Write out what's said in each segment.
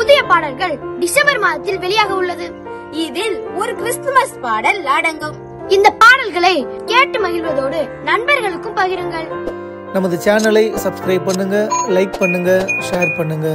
புதிய பாடல்கள் டிசம்பர் மாதத்தில் வெளியாக உள்ளது இதில் ஒரு கிறிஸ்துமஸ் பாடல் அடங்கும் இந்த பாடல்களை கேட்டு மகிழ்வதோடு நண்பர்களுக்கும் பகிருங்கள் நமது சேனலை சப்ஸ்கிரைப் பண்ணுங்க லைக் பண்ணுங்க ஷேர் பண்ணுங்க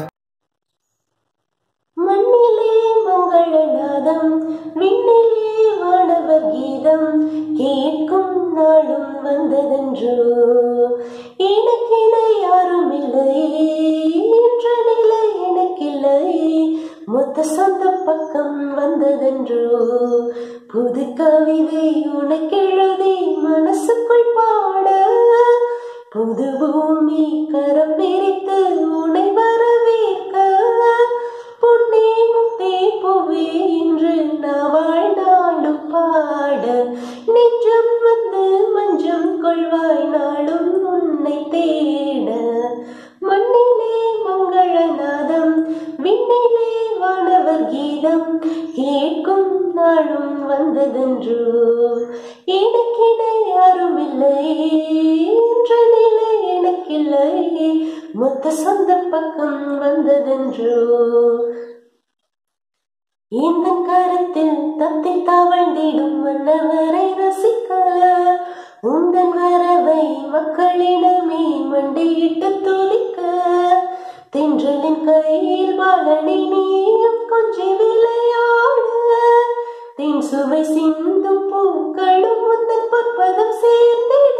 மண்ணிலே மங்களநாதம் விண்ணிலே வானவர் கீதம் கேட்கும் நாளும் வந்ததென்றோ எனக்கென யாரும் இல்லை என்ற நிலை எனக்கில்லை மொத்த சொந்த பக்கம் வந்ததென்றோ புது கவிதை உனக்கெழுதி மனசுக்குள் பாட புது பூமி கரம் பிரித்து உனை வரவேற்க பொன்னே முத்தே பூவே இன்று நான் வாழ்நாளும் பாட நெஞ்சம் வந்து மஞ்சம் கொள்வாய் நாளும் உன்னை தேட மண்ணிலே மங்களநாதம் விண்ணிலே வானவர் கீதம் கேட்கும் நாளும் வந்ததென்றோ எனக்கென யாரும் இல்லை என்ற நிலை எனக்கில்லை மொத்த சொந்த பக்கம் வந்ததென்றோ இந்த கருத்தில் தத்தி தவழ்ந்திடும் மன்னவரை ரசிக்க உந்தன் வரவை மக்களிடமே மண்டியிட்டு துளிக்க தென்றலின் கையில் வாழனை நீயும் கொஞ்சி விளையாட தென் சுவை சிந்தும் பூக்களும் உந்தன் பொற்பதம் சேர்ந்திட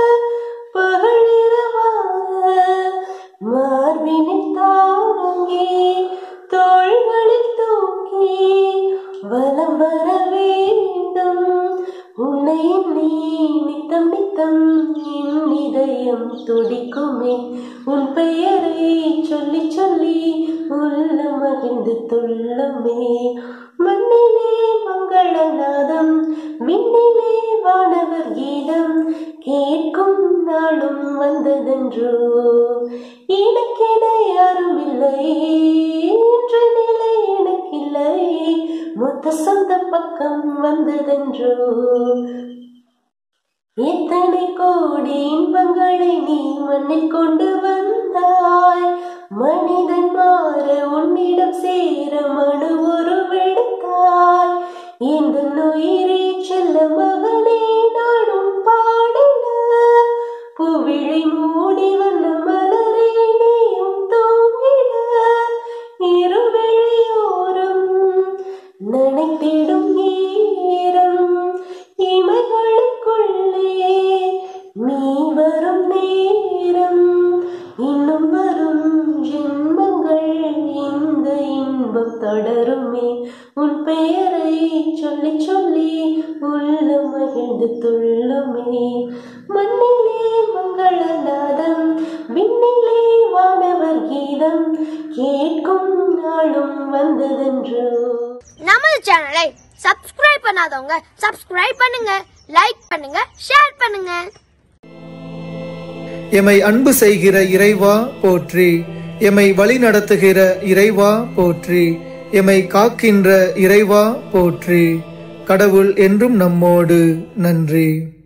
பகழிரவாக மார்பினில் தாங்கி தோள்களில் தூக்கி வலம் வர வேண்டும் உன்னை நீ நித்தம் நித்தம் என் இதயம் துடிக்குமே உன் பெயரை சொல்லி சொல்லி உள்ள மகிழ்ந்து துள்ளுமே மண்ணிலே மங்களநாதம் விண்ணிலே வானவர் கீதம் கேட்கும் நாளும் வந்ததென்றோ எனக்கென யாரும் இல்லை என்ற நிலை எனக்கில்லை மொத்த சொந்த பக்கம் வந்ததென்றோ எத்தனை கோடி இன்பங்களை நீ மண்ணில் கொண்டு வந்தாய் மனிதன் மாற உன்னிடம் சேர மனு உருவெடுத்தாய் இந்த உயிரே செல்ல மகனே நாடும் பாடிட பூவிழி மூடி வந்த மலரே நீயும் தூங்கிட இருவெளியோரும் நினைத்திடும் ஈரம் இமைகளுக்குள்ளே நீ வரும் நேரம் இன்னும் வரும் ஜென்மங்கள் இந்த இன்பம் தொடருமே உன் பெயரை சொல்லி சொல்லி உள்ள மகிழ்ந்து துள்ளுமே மண்ணிலே மங்களநாதம் விண்ணிலே வானவர் கீதம் கேட்கும் நாளும் வந்ததென்றோ நமது சேனலை சப்ஸ்கிரைப் பண்ணாதவங்க சப்ஸ்கிரைப் பண்ணுங்க லைக் பண்ணுங்க ஷேர் பண்ணுங்க எமை அன்பு செய்கிற இறைவா போற்றி எமை வழி நடத்துகிற இறைவா போற்றி எமை காக்கின்ற இறைவா போற்றி கடவுள் என்றும் நம்மோடு நன்றி